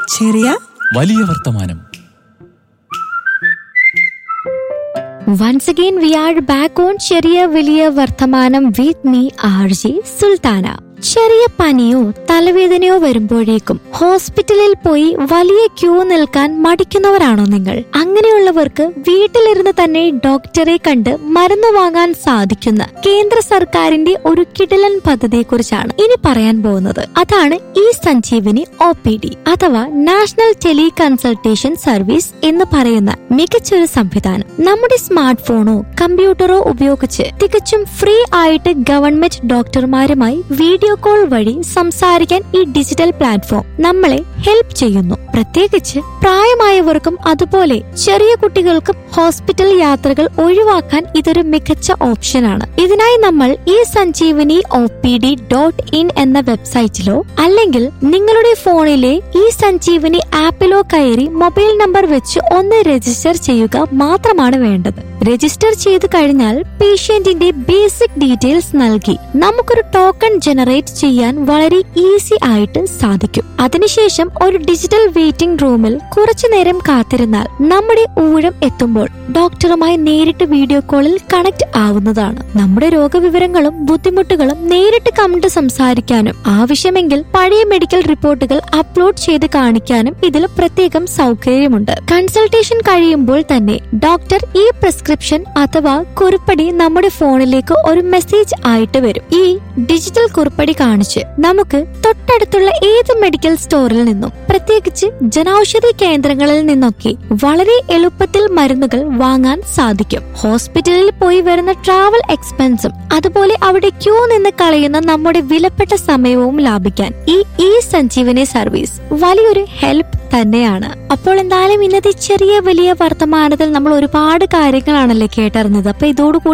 ചെറിയ വലിയ വർത്തമാനം Once again, we are back on ചെറിയ വലിയ വർത്തമാനം with me R G Sulthana ചെറിയ പനിയോ തലവേദനയോ വരുമ്പോഴേക്കും ഹോസ്പിറ്റലിൽ പോയി വലിയ ക്യൂ നിൽക്കാൻ മടിക്കുന്നവരാണോ നിങ്ങൾ അങ്ങനെയുള്ളവർക്ക് വീട്ടിലിരുന്ന് തന്നെ ഡോക്ടറെ കണ്ട് മരുന്ന് വാങ്ങാൻ സാധിക്കുന്ന കേന്ദ്ര സർക്കാരിന്റെ ഒരു കിടിലൻ പദ്ധതിയെക്കുറിച്ചാണ് ഇനി പറയാൻ പോകുന്നത് അതാണ് ഈ സഞ്ജീവനി ഒ പി ഡി അഥവാ നാഷണൽ ടെലി കൺസൾട്ടേഷൻ സർവീസ് എന്ന് പറയുന്ന മികച്ചൊരു സംവിധാനം നമ്മുടെ സ്മാർട്ട് ഫോണോ കമ്പ്യൂട്ടറോ ഉപയോഗിച്ച് തികച്ചും ഫ്രീ ആയിട്ട് ഗവൺമെന്റ് ഡോക്ടർമാരുമായി വീഡിയോ കോൾ വഴി സംസാരിക്കാൻ ഈ ഡിജിറ്റൽ പ്ലാറ്റ്ഫോം നമ്മളെ ഹെൽപ്പ് ചെയ്യുന്നു പ്രത്യേകിച്ച് പ്രായമായവർക്കും അതുപോലെ ചെറിയ കുട്ടികൾക്കും ഹോസ്പിറ്റൽ യാത്രകൾ ഒഴിവാക്കാൻ ഇതൊരു മികച്ച ഓപ്ഷനാണ് ഇതിനായി നമ്മൾ ഈ Sanjeevani O P D dot in എന്ന വെബ്സൈറ്റിലോ അല്ലെങ്കിൽ നിങ്ങളുടെ ഫോണിലെ ഈ സഞ്ജീവനി ആപ്പിലോ കയറി മൊബൈൽ നമ്പർ വെച്ച് ഒന്ന് രജിസ്റ്റർ ചെയ്യുക മാത്രമാണ് വേണ്ടത് രജിസ്റ്റർ ചെയ്തു കഴിഞ്ഞാൽ പേഷ്യന്റിന്റെ ബേസിക് ഡീറ്റെയിൽസ് നൽകി നമുക്കൊരു ടോക്കൺ ജനറേറ്റ് ചെയ്യാൻ വളരെ ഈസി ആയിട്ട് സാധിക്കും അതിനുശേഷം ഒരു ഡിജിറ്റൽ വെയിറ്റിംഗ് റൂമിൽ കുറച്ചു നേരം കാത്തിരുന്നാൽ നമ്മുടെ ഊഴം എത്തുമ്പോൾ ഡോക്ടറുമായി നേരിട്ട് വീഡിയോ കോളിൽ കണക്ട് ആവുന്നതാണ് നമ്മുടെ രോഗവിവരങ്ങളും ബുദ്ധിമുട്ടുകളും നേരിട്ട് കണ്ട് സംസാരിക്കാനും ആവശ്യമെങ്കിൽ പഴയ മെഡിക്കൽ റിപ്പോർട്ടുകൾ അപ്ലോഡ് ചെയ്ത് കാണിക്കാനും ഇതിൽ പ്രത്യേകം സൗകര്യമുണ്ട് കൺസൾട്ടേഷൻ കഴിയുമ്പോൾ തന്നെ ഡോക്ടർ ഈ പ്രിസ്ക്രിപ്ഷൻ അഥവാ കുറിപ്പടി നമ്മുടെ ഫോണിലേക്ക് ഒരു മെസ്സേജ് ആയിട്ട് വരും ഈ ഡിജിറ്റൽ കുറിപ്പടി കാണിച്ച് നമുക്ക് തൊട്ടടുത്തുള്ള ഏത് മെഡിക്കൽ സ്റ്റോറിൽ നിന്നും പ്രത്യേകിച്ച് ജനൌഷധി കേന്ദ്രങ്ങളിൽ നിന്നൊക്കെ വളരെ എളുപ്പത്തിൽ മരുന്നുകൾ വാങ്ങാൻ സാധിക്കും ഹോസ്പിറ്റലിൽ പോയി വരുന്ന ട്രാവൽ എക്സ്പെൻസും അതുപോലെ അവിടെ ക്യൂ നിന്ന് കളയുന്ന നമ്മുടെ വിലപ്പെട്ട സമയവും ലാഭിക്കാൻ ഈ ഇ സഞ്ജീവനി സർവീസ് വലിയൊരു ഹെൽപ്പ് തന്നെയാണ് അപ്പോൾ എന്തായാലും ഇന്നത്തെ ചെറിയ വലിയ വർത്തമാനത്തിൽ നമ്മൾ ഒരുപാട് കാര്യങ്ങളാണല്ലേ കേട്ടറിഞ്ഞത് അപ്പൊ ഇതോടുകൂടി